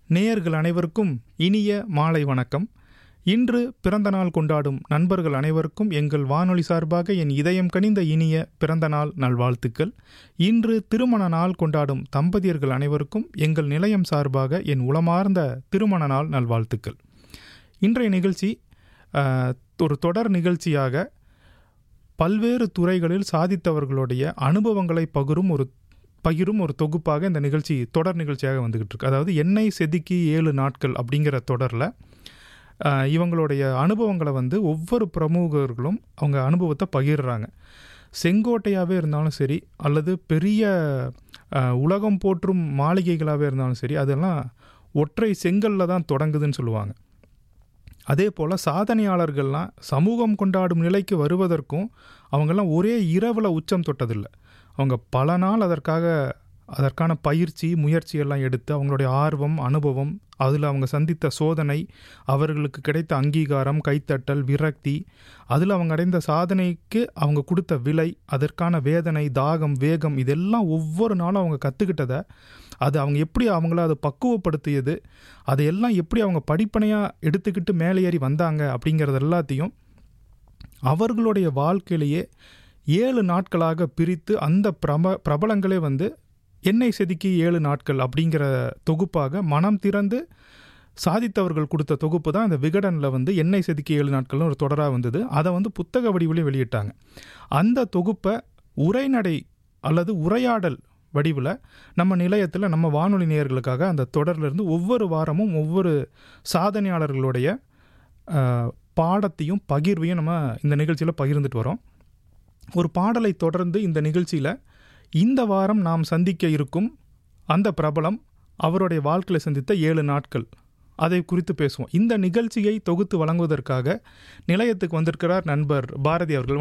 நேயர்கள் அனைவருக்கும் இனிய மாலை வணக்கம் இன்று பிறந்த நாள் கொண்டாடும் நண்பர்கள் அனைவருக்கும் எங்கள் வானொலி சார்பாக என் இதயம் கனிந்த இனிய பிறந்த நாள் நல்வாழ்த்துக்கள் இன்று திருமண நாள் கொண்டாடும் தம்பதியர்கள் அனைவருக்கும் எங்கள் நிலையம் சார்பாக என் உளமார்ந்த திருமண நாள் நல்வாழ்த்துக்கள் இன்றைய நிகழ்ச்சி ஆஹ், ஒரு தொடர் நிகழ்ச்சியாக பல்வேறு துறைகளில் சாதித்தவர்களுடைய அனுபவங்களை பகிரும் ஒரு பகிரும் ஒரு தொகுப்பாக இந்த நிகழ்ச்சி தொடர் நிகழ்ச்சியாக வந்துகிட்டு இருக்கு அதாவது எண்ணெய் செதுக்கி ஏழு நாட்கள் அப்படிங்கிற தொடரில் ஆஹ், இவங்களுடைய அனுபவங்களை வந்து ஒவ்வொரு பிரமுகர்களும் அவங்க அனுபவத்தை பகிர்றாங்க செங்கோட்டையாகவே இருந்தாலும் சரி அல்லது பெரிய ஆஹ், உலகம் போற்றும் மாளிகைகளாகவே இருந்தாலும் சரி அதெல்லாம் ஒற்றை செங்கல்ல தான் தொடங்குதுன்னு சொல்லுவாங்க அதே போல் சாதனையாளர்கள்லாம் சமூகம் கொண்டாடும் நிலைக்கு வருவதற்கும் அவங்கெல்லாம் ஒரே இரவில் உச்சம் தொட்டதில்லை அவங்க பல நாள் அதற்காக அதற்கான பயிற்சி முயற்சி எல்லாம் எடுத்து அவங்களுடைய ஆர்வம் அனுபவம் அதில் அவங்க சந்தித்த சோதனை அவர்களுக்கு கிடைத்த அங்கீகாரம் கைத்தட்டல் விரக்தி அதில் அவங்க அடைந்த சாதனைக்கு அவங்க கொடுத்த விலை அதற்கான வேதனை தாகம் வேகம் இதெல்லாம் ஒவ்வொரு நாளும் அவங்க கற்றுக்கிட்டதை அது அவங்க எப்படி அவங்கள அதை பக்குவப்படுத்தியது அதையெல்லாம் எப்படி அவங்க படிப்பனையாக எடுத்துக்கிட்டு மேலே ஏறி வந்தாங்க அப்படிங்கிறது எல்லாத்தையும் அவர்களுடைய வாழ்க்கையிலேயே ஏழு நாட்களாக பிரித்து அந்த பிரப பிரபலங்களே வந்து எண்ணெய் செதுக்கி ஏழு நாட்கள் அப்படிங்கிற தொகுப்பாக மனம் திறந்து சாதித்தவர்கள் கொடுத்த தொகுப்பு தான் இந்த விகடனில் வந்து எண்ணெய் செதுக்கி ஏழு நாட்கள்னு ஒரு தொடராக வந்தது அதை வந்து புத்தக வடிவிலையும் வெளியிட்டாங்க அந்த தொகுப்பை உரைநடை அல்லது உரையாடல் வடிவில் நம்ம நிலையத்தில் நம்ம வானொலி நேயர்களுக்காக அந்த தொடர்லேருந்து ஒவ்வொரு வாரமும் ஒவ்வொரு சாதனையாளர்களுடைய அஹ், பாடத்தையும் பகிர்வையும் நம்ம இந்த நிகழ்ச்சியில் பகிர்ந்துட்டு வரோம் ஒரு பாடலை தொடர்ந்து இந்த நிகழ்ச்சியில் இந்த வாரம் நாம் சந்திக்க இருக்கும் அந்த பிரபலம் அவருடைய வாழ்க்கையில் சந்தித்த ஏழு நாட்கள் அதை குறித்து பேசுவோம் இந்த நிகழ்ச்சியை தொகுத்து வழங்குவதற்காக நிலையத்துக்கு வந்திருக்கிறார் நண்பர் பாரதி அவர்கள்